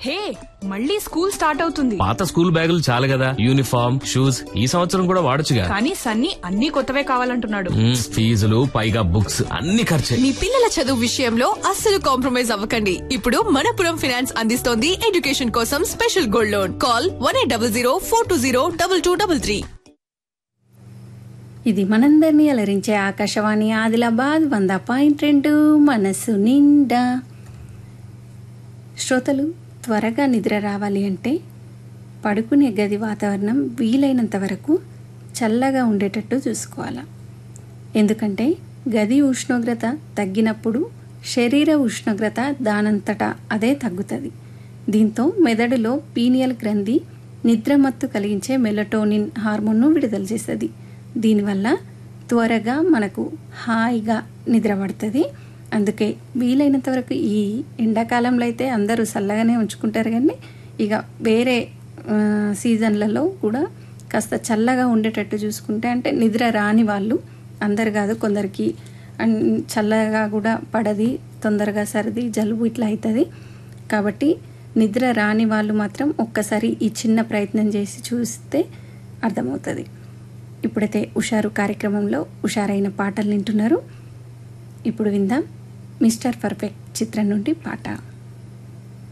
హే మళ్ళీ school start అవుతుంది పాత స్కూల్ బ్యాగులు చాలు కదా యూనిఫామ్ షూస్ ఈ సంవత్సరం కూడా వాడొచ్చుగా కానీ సన్నీ అన్ని కొత్తవే కావాలంటున్నాడు మ్మ్, ఫీజులు పైగా బుక్స్ అన్ని ఖర్చే మీ పిల్లల చదువు విషయంలో అస్సలు కాంప్రమైజ్ అవ్వకండి ఇప్పుడు మనపురం ఫైనాన్స్ అందిస్తోంది ఎడ్యుకేషన్ కోసం special gold loan call one eight double zero four two zero double two double three ఇది మనందరినీ అలరించే ఆకాశవాణి ఆదిలాబాద్ వంద పాయింట్ రెండు మనసు నిండా శ్రోతలు త్వరగా నిద్ర రావాలి అంటే పడుకునే గది వాతావరణం వీలైనంత వరకు చల్లగా ఉండేటట్టు చూసుకోవాలి ఎందుకంటే గది ఉష్ణోగ్రత తగ్గినప్పుడు శరీర ఉష్ణోగ్రత దానంతటా అదే తగ్గుతుంది దీంతో మెదడులో పీనియల్ గ్రంథి నిద్రమత్తు కలిగించే మెలటోనిన్ హార్మోన్ను విడుదల చేస్తుంది దీనివల్ల త్వరగా మనకు హాయిగా నిద్ర పడుతుంది అందుకే వీలైనంత వరకు ఈ ఎండాకాలంలో అయితే అందరూ చల్లగానే ఉంచుకుంటారు కానీ ఇక వేరే ఆ, సీజన్లలో కూడా కాస్త చల్లగా ఉండేటట్టు చూసుకుంటే అంటే నిద్ర రాని వాళ్ళు అందరు కాదు కొందరికి అన్- చల్లగా కూడా పడది తొందరగా సర్ది జలుబు ఇట్లా అవుతుంది కాబట్టి నిద్ర రాని వాళ్ళు మాత్రం ఒక్కసారి ఈ చిన్న ప్రయత్నం చేసి చూస్తే అర్థమవుతుంది ఇప్పుడైతే ఉషారు కార్యక్రమంలో ఉషారైన పాటలు వింటున్నారు ఇప్పుడు విందాం మిస్టర్ పర్ఫెక్ట్ చిత్రం నుండి పాట